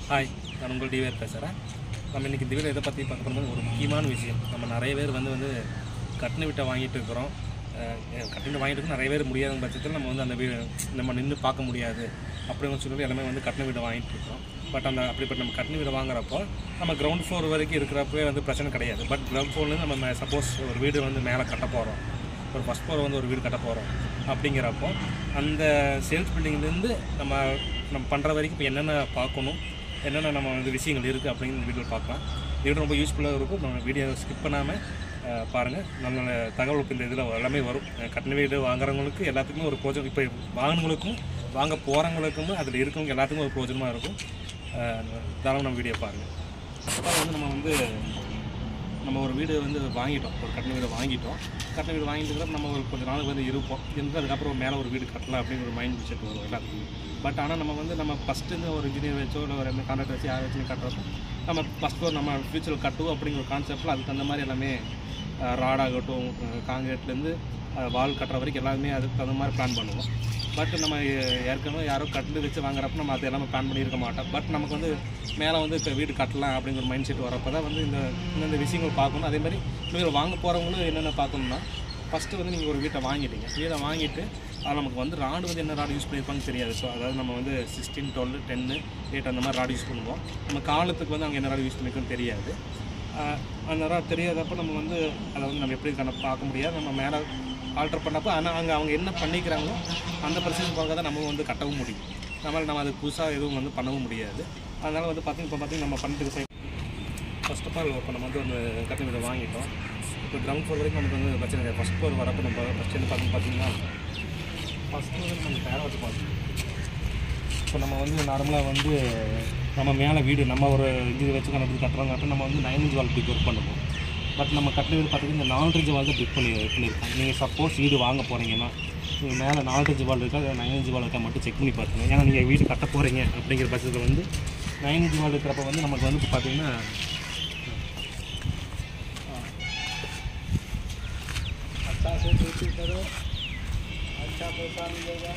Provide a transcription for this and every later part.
Hi நான் உங்கள் DVR பேசுகிறேன் நம்ம இன்றைக்கி இந்த வீடியோ எதை பற்றி பார்க்க போகிறது ஒரு முக்கியமான விஷயம் நம்ம நிறைய பேர் வந்து வந்து கட்டின வீட்டை வாங்கிட்டு இருக்கிறோம் அஹ் கட்டின வீட்டை வாங்கிட்டு இருக்கோம் நிறைய பேர் முடியாத பட்சத்தில் நம்ம வந்து அந்த வீடு நம்ம நின்று பார்க்க முடியாது அப்படின்னு சொல்லி எல்லாமே வந்து கட்டின வீடை வாங்கிட்டு இருக்கோம் பட் அந்த அப்படிப்பட்ட நம்ம கட்டின வீடு வாங்குறப்போ நம்ம கிரவுண்ட் ஃப்ளோர் வரைக்கும் இருக்கிறப்பவே வந்து பிரச்சனை கிடையாது பட் கிரவுண்ட் ஃப்ளோர்லேருந்து நம்ம சப்போஸ் ஒரு வீடு வந்து மேலே கட்ட போகிறோம் ஒரு ஃபஸ்ட் ஃப்ளோர் வந்து ஒரு வீடு கட்ட போகிறோம் அப்படிங்கிறப்போ அந்த சேல்ஸ் பில்டிங்லேருந்து நம்ம நம்ம பண்ணுற வரைக்கும் இப்போ என்னென்ன பார்க்கணும் என்னென்ன நம்ம வந்து விஷயங்கள் இருக்குது அப்படிங்கிற இந்த வீடியோவில் பார்க்கலாம் இந்த வீடியோ ரொம்ப யூஸ்ஃபுல்லாக இருக்கும் நம்ம வீடியோ ஸ்கிப் பண்ணாமல் பாருங்கள் நல்ல நல்ல தகவல் இப்போ இந்த இதில் எல்லாமே வரும் அஹ் கட்டின வீடு வாங்குறவங்களுக்கு எல்லாத்துக்குமே ஒரு பிரோஜனம் இப்போ வாங்கினவங்களுக்கும் வாங்க போகிறவங்களுக்கும் அதில் இருக்கவங்க எல்லாத்துக்கும் ஒரு பிரோஜனமாக இருக்கும் அஹ் தாராளமாக நம்ம வீடியோ பாருங்கள் அப்போ வந்து நம்ம வந்து நம்ம ஒரு வீடு வந்து வாங்கிட்டோம் ஒரு கட்டின வீடு வாங்கிட்டோம் கட்டின வீடு வாங்கிட்டு நம்ம ஒரு கொஞ்ச நாளுக்கு வந்து இருப்போம் இருந்து அதுக்கப்புறம் மேலே ஒரு வீடு கட்டலாம் அப்படிங்கிற ஒரு மைண்ட் செட் வரும் எல்லாத்துக்கும் பட் ஆனால் நம்ம வந்து நம்ம ஃபஸ்ட்டு ஒரு இன்ஜினியர் வச்சோ இல்லை ஒரு கான்ட்ராக்ட் வச்சு யாரை வச்சு கட்டுறப்போ நம்ம ஃபஸ்ட் ஒரு நம்ம ஃபியூச்சரில் கட்டுவோம் அப்படிங்கிற ஒரு கான்செப்டில் அதுக்கு தகுந்த மாதிரி எல்லாமே ராடாகட்டும் காங்கிரீட்லேருந்து வால் கட்டுற வரைக்கும் எல்லாமே அதுக்கு தகுந்த மாதிரி பிளான் பண்ணுவோம் பட் நம்ம ஏ- ஏற்கனவே யாரோ கட்டில் வச்சு வாங்குறப்ப நம்ம அது எல்லாமே பிளான் பண்ணியிருக்க மாட்டோம் பட் நமக்கு வந்து மேலே வந்து இப்போ வீடு கட்டலாம் அப்படிங்கிற ஒரு மைண்ட் செட் வரப்போ தான் வந்து இந்த இந்தந்த விஷயங்கள் பார்க்கணும் அதே மாதிரி நீங்கள் வாங்க போகிறவங்களும் என்னென்ன பார்க்கணும்னா ஃபஸ்ட்டு வந்து நீங்கள் ஒரு வீட்டை வாங்கிட்டீங்க வீட்டை வாங்கிட்டு அது நமக்கு வந்து ராடு வந்து என்ன ராடு யூஸ் பண்ணியிருப்பாங்கன்னு தெரியாது ஸோ அதாவது நம்ம வந்து சிக்ஸ்டீன் டுவெல் டென்னு எயிட் அந்த மாதிரி ராடு யூஸ் பண்ணுவோம் நம்ம காலத்துக்கு வந்து அவங்க என்ன ராடு யூஸ் பண்ணியிருக்கோன்னு தெரியாது ஆஹ் அந்த ராடு தெரியாதப்போ நம்ம வந்து அதை வந்து நம்ம எப்படி கணக்கு பார்க்க முடியாது நம்ம மேலே ஆல்டர் பண்ணப்போ ஆனால் அங்கே அவங்க என்ன பண்ணிக்கிறாங்களோ அந்த பிரச்சனை பார்க்க தான் நம்ம வந்து கட்டவும் முடியும் நம்மளால் நம்ம அது புதுசாக எதுவும் வந்து பண்ணவும் முடியாது அதனால் வந்து பார்த்திங்க இப்போ பார்த்திங்க நம்ம பண்ணிட்டு இருக்க ஃபர்ஸ்ட் ஆஃப் ஆல் இப்போ நம்ம வந்து ஒரு கட்டின வீடு வாங்கிட்டோம் இப்போ கிரவுண்ட் ஃப்ளோர் வரைக்கும் நமக்கு வந்து பிரச்சனை கிடையாது ஃபஸ்ட் ஃப்ளோர் வரப்போ நம்ம ஃபஸ்ட் வந்து பார்த்து பார்த்தீங்கன்னா ஃபஸ்ட்டு வந்து நம்ம பேர வச்சு பார்த்தோம் இப்போ நம்ம வந்து நார்மலாக வந்து நம்ம மேலே வீடு நம்ம ஒரு இது வச்சு கணக்கு கட்டுறோங்காட்டும் நம்ம வந்து nine inch wall brick work பண்ணுவோம் பட் நம்ம கட்டின வீடு பார்த்தீங்கன்னா இந்த நாலு இன்ச் வால் தான் பிக் பண்ணி பண்ணியிருக்கோம் நீங்கள் சப்போஸ் வீடு வாங்க போகிறீங்கன்னா நீங்கள் மேலே நாலு இன்ச் வால் இருக்கா நைன் இன்ச் வால் இருக்கா மட்டும் செக் பண்ணி பார்த்துங்க ஏன்னா நீங்கள் வீடு கட்ட போகிறீங்க அப்படிங்கிற பட்சத்தில் வந்து நைன் இன்ச் வால் இருக்கிறப்ப வந்து நமக்கு வந்து பார்த்தீங்கன்னா अच्छा से ड्यूटी करो अच्छा पैसा मिलेगा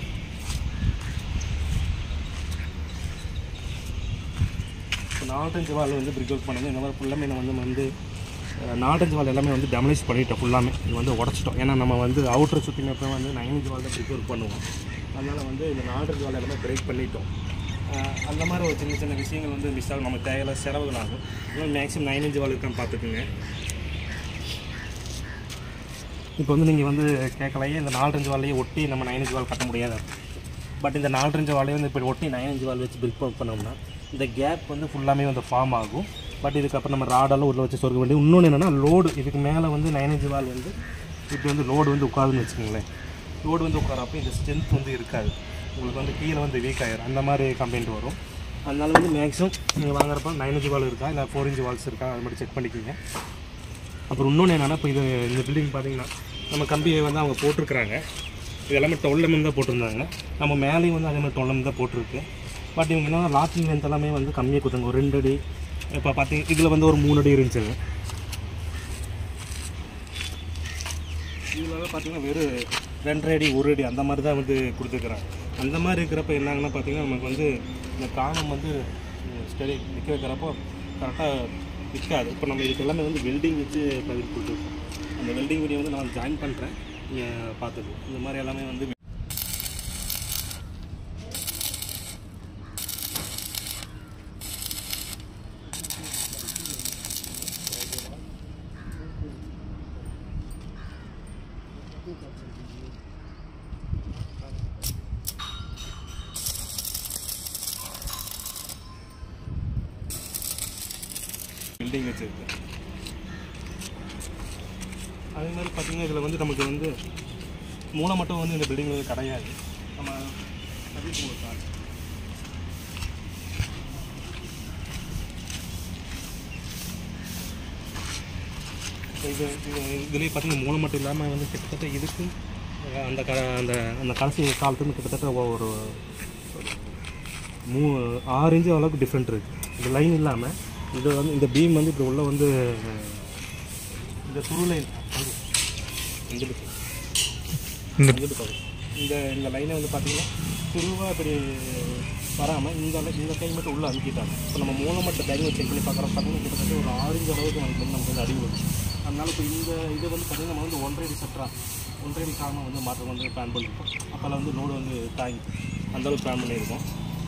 இப்போ நாலஞ்சு வால் வந்து பிரிக் ஒர்க் பண்ணது இந்த மாதிரி ஃபுல்லாமே நம்ம வந்து வந்து அஹ், நாலஞ்சு வால் எல்லாமே வந்து டெமலைஸ் பண்ணிட்டோம் ஃபுல்லாமே இது வந்து உடச்சிட்டோம் ஏன்னா நம்ம வந்து அவுட்டர் சுற்றினப்ப வந்து நைனஞ்சு வால் தான் பிரிக் ஒர்க் பண்ணுவோம் அதனால் வந்து இந்த நாலஞ்சு வால் எல்லாமே பிரேக் பண்ணிட்டோம் அஹ், அந்த மாதிரி ஒரு சின்ன சின்ன விஷயங்கள் வந்து மிஸ் ஆகும் நம்ம தேவையில்ல செலவுகள் ஆகும் இன்னும் மேக்ஸிமம் நைனஞ்சு வால் இருக்கான்னு பார்த்துக்குங்க இப்போ வந்து நீங்கள் வந்து கேட்கலையே இந்த நாலஞ்சு வாலையே ஒட்டி நம்ம நைனஞ்சு வால் கட்ட முடியாது பட் இந்த நாலஞ்சு வாலையே வந்து இப்போ ஒட்டி நைனஞ்சு வால் வச்சு பில்ட் பண்ணோம்னா இந்த கேப் வந்து ஃபுல்லாமே வந்து ஃபார்ம் ஆகும் பட் இதுக்கப்புறம் நம்ம ராடெல்லாம் உள்ள வச்சு சொருக்க வேண்டியது இன்னொன்று என்னென்னா லோடு இதுக்கு மேலே வந்து நைனஞ்சு வால் வந்து இப்படி வந்து லோடு வந்து உட்காதுன்னு வச்சுக்கோங்களேன் லோடு வந்து உட்காரப்போ இந்த ஸ்ட்ரென்த் வந்து இருக்காது உங்களுக்கு வந்து கீழே வந்து வீக் ஆயிரும் அந்த மாதிரி கம்ப்ளைண்ட் வரும் அதனால வந்து மேக்ஸிமம் நீங்கள் வாங்குறப்ப நைனஞ்சு வால் இருக்கா இல்லை ஃபோர் இன்ச் வால்ஸ் இருக்கா அது மட்டும் செக் பண்ணிக்கோங்க அப்புறம் இன்னொன்று என்னென்னா இப்போ இது இந்த பில்டிங் பார்த்தீங்கன்னா நம்ம கம்பியை வந்து அவங்க போட்டிருக்கிறாங்க இது எல்லாமே டொல்லம் தான் போட்டிருந்தாங்க நம்ம மேலேயும் வந்து அதே மாதிரி டொல்லம் தான் போட்டிருக்கு பட் இவங்க என்ன லாக்கிங் லென்த் எல்லாமே வந்து கம்மியாக கொடுத்தாங்க ஒரு ரெண்டு அடி இப்போ பார்த்தீங்க இதில் வந்து ஒரு மூணு அடி இருந்துச்சுங்க இதில் வந்து பார்த்தீங்கன்னா வெறும் ரெண்டரை அடி ஒரு அடி அந்த மாதிரி தான் வந்து கொடுத்துருக்குறாங்க அந்த மாதிரி இருக்கிறப்ப என்னாங்கன்னா பார்த்தீங்கன்னா நமக்கு வந்து இந்த காலம் வந்து ஸ்டெடி நிற்க வைக்கிறப்போ கரெக்டாக நிற்காது இப்போ நம்ம இதுக்கு எல்லாமே வந்து வெல்டிங் வச்சு பதில் கொடுத்துருக்கோம் அந்த வெல்டிங் வீடியோ வந்து நான் ஜாயின் பண்ணுறேன் நீங்கள் பார்த்துக்கு இந்த மாதிரி எல்லாமே வந்து பில்டிங் வச்சுருக்கு அதே மாதிரி பார்த்தீங்கன்னா இதில் வந்து நமக்கு வந்து மூளை மட்டும் வந்து இந்த பில்டிங் வந்து கிடையாது நம்ம சர்வீஸ் உங்களுக்கு காட்டுறேன். இப்போ இது இது இதுலேயே பார்த்தீங்கன்னா மூளை மட்டும் இல்லாமல் வந்து கிட்டத்தட்ட இதுக்கும் அஹ், அந்த க அந்த அந்த கடைசி காலத்துக்கு கிட்டத்தட்ட ஒரு மூ ஆறு இன்ச்சு அளவுக்கு டிஃப்ரெண்ட் இருக்குது இந்த லைன் இல்லாமல் இது வந்து இந்த பீம் வந்து இப்படி உள்ள வந்து இந்த சுரு லைன் இந்த இந்த இந்த லைனை வந்து பார்த்தீங்கன்னா சுருவாக இப்படி வராமல் இந்த அளவு- இந்த கை மட்டும் உள்ளே அமுக்கிட்டாங்க இப்போ நம்ம மூலமட்ட டைனிங் செக் பண்ணி பார்க்குற பார்த்தீங்கன்னா கிட்டத்தட்ட ஒரு ஆரஞ்சு அளவுக்கு நமக்கு வந்து நமக்கு வந்து அடி வரும் அதனால இப்போ இந்த இது வந்து பார்த்திங்கன்னா நம்ம வந்து ஒன்றரை அடி சட்டரா ஒன்றரை அடி காரணம் வந்து மாற்றம் வந்து பிளான் பண்ணியிருக்கோம் அப்போல்லாம் வந்து லோடு வந்து தாங்கி அந்தளவுக்கு பிளான் பண்ணியிருக்கோம்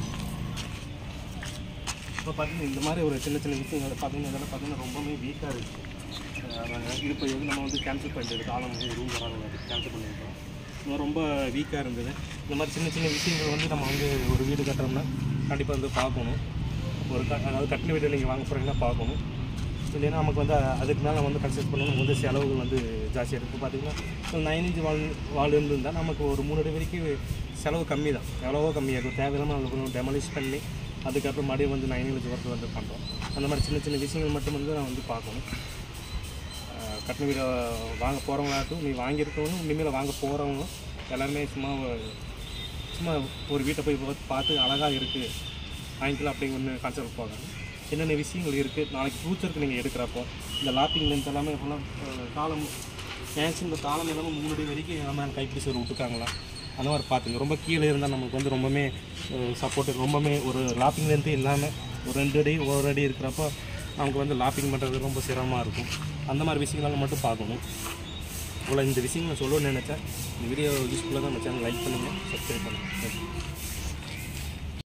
இப்போ பார்த்தீங்கன்னா இந்த மாதிரி ஒரு சின்ன சின்ன விஷயங்கள் பார்த்தீங்கன்னா இதெல்லாம் பார்த்தீங்கன்னா ரொம்பவே வீக்காக இருக்குது இது இப்போ எது நம்ம வந்து கேன்சல் பண்ணிட்டு காலம் வந்து ரூம் வராங்க கேன்சல் பண்ணியிருக்கோம் இது ரொம்ப வீக்காக இருந்தது இந்த மாதிரி சின்ன சின்ன விஷயங்கள் வந்து நம்ம வந்து ஒரு வீடு கட்டுறோம்னா கண்டிப்பாக வந்து பார்க்கணும் ஒரு க அதாவது கட்டின வீடு நீங்கள் வாங்க போகிறீங்கன்னா பார்க்கணும் இல்லைன்னா நமக்கு வந்து அ- அதுக்கு மேலே வந்து கன்சிடர் பண்ணணும் வந்து செலவுகள் வந்து ஜாஸ்தியாக இருக்குது பார்த்தீங்கன்னா நைன் இன்ச் வால் வால் இருந்திருந்தால் நமக்கு ஒரு மூணு அடி வரைக்கும் செலவு கம்மி தான் எவ்வளவோ கம்மியாக இருக்கும் தேவையில்லாமல் அதில் கொஞ்சம் டெமலிஷ் பண்ணி அதுக்கப்புறம் மறுபடியும் வந்து நைன் இன்ச் ஒர்க் வந்து பண்ணுறோம் அந்த மாதிரி சின்ன சின்ன விஷயங்கள் மட்டும் வந்து நான் வந்து பார்க்கணும் அஹ் கட்டின வீடை வாங்க போகிறவங்களாகட்டும் நீ வாங்கியிருக்கவங்க இனிமேல் வாங்க போகிறவங்களும் எல்லாருமே சும்மா ஒரு- சும்மா ஒரு வீட்டை போய் பார்த்து- பார்த்து அழகாக இருக்குது வாங்கிக்கலாம் அப்படிங்கிற ஒன்று கான்செப்ட் போகாது என்னென்ன விஷயங்கள் இருக்குது நாளைக்கு ஃப்யூச்சருக்கு நீங்கள் எடுக்கிறப்போ இந்த லாப்பிங் லென்த் எல்லாமே இப்போலாம் அஹ், காலம் மேக்ஸிமம் இந்த காலம் எல்லாமே மூணு அடி வரைக்கும் நம்ம கைப்பிடிச்சு ஒரு விட்டுருக்காங்களா அந்த மாதிரி பார்த்துங்க ரொம்ப கீழே இருந்தால் நமக்கு வந்து ரொம்பவே சப்போர்ட் ரொம்பவே ஒரு லாப்பிங் லென்த்து இல்லாமல் ஒரு ரெண்டு அடி ஒரு அடி இருக்கிறப்போ நமக்கு வந்து லாப்பிங் பண்ணுறது ரொம்ப சிரமமாக இருக்கும் அந்த மாதிரி விஷயங்களை மட்டும் பார்க்கணும் இவ்வளோ இந்த விஷயங்களை சொல்லணும்னு நினச்சேன் இந்த வீடியோ யூஸ்ஃபுல்லாக தான் நம்ம சேனல் லைக் பண்ணுங்கள் சப்ஸ்கிரைப் பண்ணுங்கள்